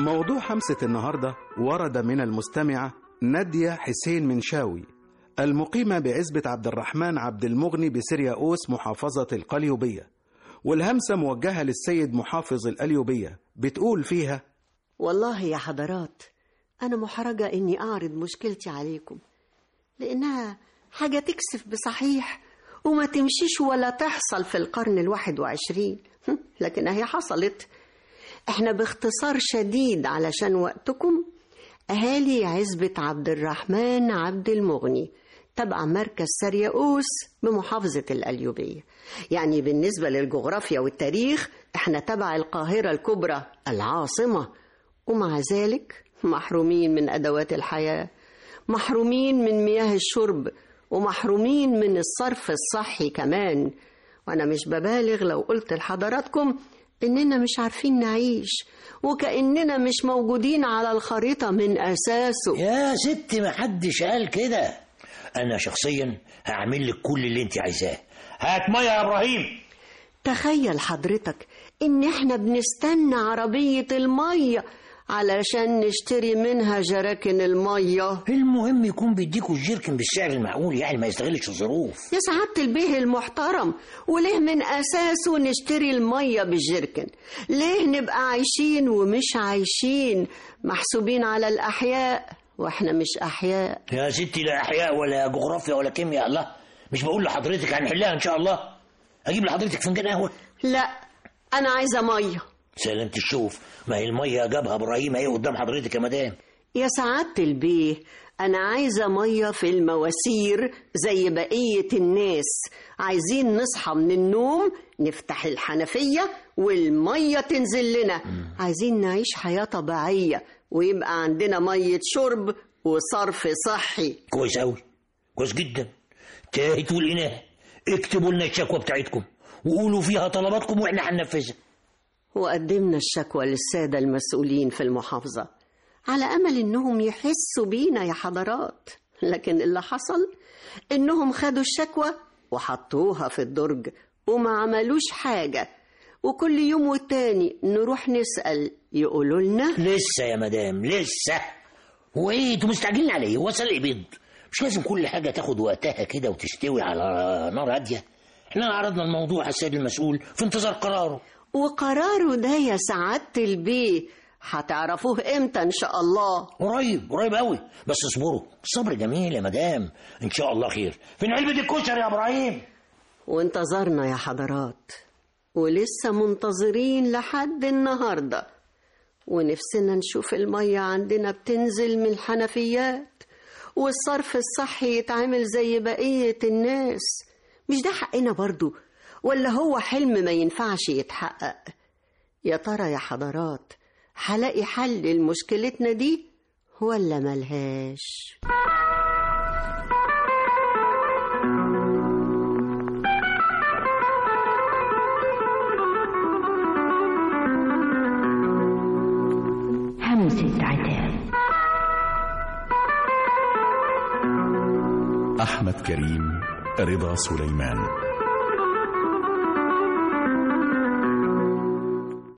موضوع حمسة النهاردة ورد من المستمعة نادية حسين منشاوي المقيمة بعزبة عبد الرحمن عبد المغني بسريا أوس محافظة القليوبية والهمسة موجهة للسيد محافظ القليوبية بتقول فيها والله يا حضرات أنا محرجة إني أعرض مشكلتي عليكم لأنها حاجة تكسف بصحيح وما تمشيش ولا تحصل في القرن الواحد وعشرين لكن هي حصلت احنا باختصار شديد علشان وقتكم أهالي عزبة عبد الرحمن عبد المغني تبع مركز سرياؤوس بمحافظة القليوبية يعني بالنسبة للجغرافيا والتاريخ احنا تبع القاهرة الكبرى العاصمة ومع ذلك محرومين من أدوات الحياة محرومين من مياه الشرب ومحرومين من الصرف الصحي كمان وأنا مش ببالغ لو قلت لحضراتكم إننا مش عارفين نعيش وكأننا مش موجودين على الخريطة من أساسه يا ست ما حدش قال كده انا شخصيا هعمل لك كل اللي انت عايزاه هات ميه يا ابراهيم تخيل حضرتك إن إحنا بنستنى عربية المية علشان نشتري منها جراكن المية المهم يكون بيديكوا الجيركن بالسعر المعقول يعني ما يستغلش الظروف يا سعادة البيه المحترم وليه من أساسه نشتري المية بالجركن ليه نبقى عايشين ومش عايشين محسوبين على الأحياء وإحنا مش أحياء يا ستي لا احياء ولا جغرافيا ولا كيمياء الله مش بقول لحضرتك هنحلها ان شاء الله اجيب لحضرتك فنجان قهوه لا أنا عايزة مية سلامة الشوف ما هي الميه جابها ابراهيم اهي قدام حضرتك يا مدام يا سعادة البيه أنا عايزة مية في المواسير زي بقية الناس عايزين نصحى من النوم نفتح الحنفية والمية تنزل لنا عايزين نعيش حياة طبيعية ويبقى عندنا مية شرب وصرف صحي كويس قوي كويس جدا تاهت والإناه اكتبوا لنا الشكوى بتاعتكم وقولوا فيها طلباتكم واحنا هننفذها وقدمنا الشكوى للسادة المسؤولين في المحافظة على أمل إنهم يحسوا بينا يا حضرات لكن اللي حصل إنهم خدوا الشكوى وحطوها في الدرج وما عملوش حاجة وكل يوم والتاني نروح نسأل يقولوا لنا لسه يا مدام لسه هو ايه انتوا مستعجلين على ايه هو سلق بيض مش لازم كل حاجه تاخد وقتها كده وتستوي على نار هاديه احنا عرضنا الموضوع على السيد المسؤول في انتظار قراره وقراره ده يا سعادة البيه هتعرفوه امتى ان شاء الله قريب قريب قوي بس اصبروا الصبر جميل يا مدام ان شاء الله خير فين علبه الكشري يا ابراهيم وانتظرنا يا حضرات ولسه منتظرين لحد النهارده ونفسنا نشوف المية عندنا بتنزل من الحنفيات والصرف الصحي يتعمل زي بقية الناس مش ده حقنا برضو ولا هو حلم ما ينفعش يتحقق يا ترى يا حضرات هلاقي حل لمشكلتنا دي ولا ملهاش همسة عتاب أحمد كريم رضا سليمان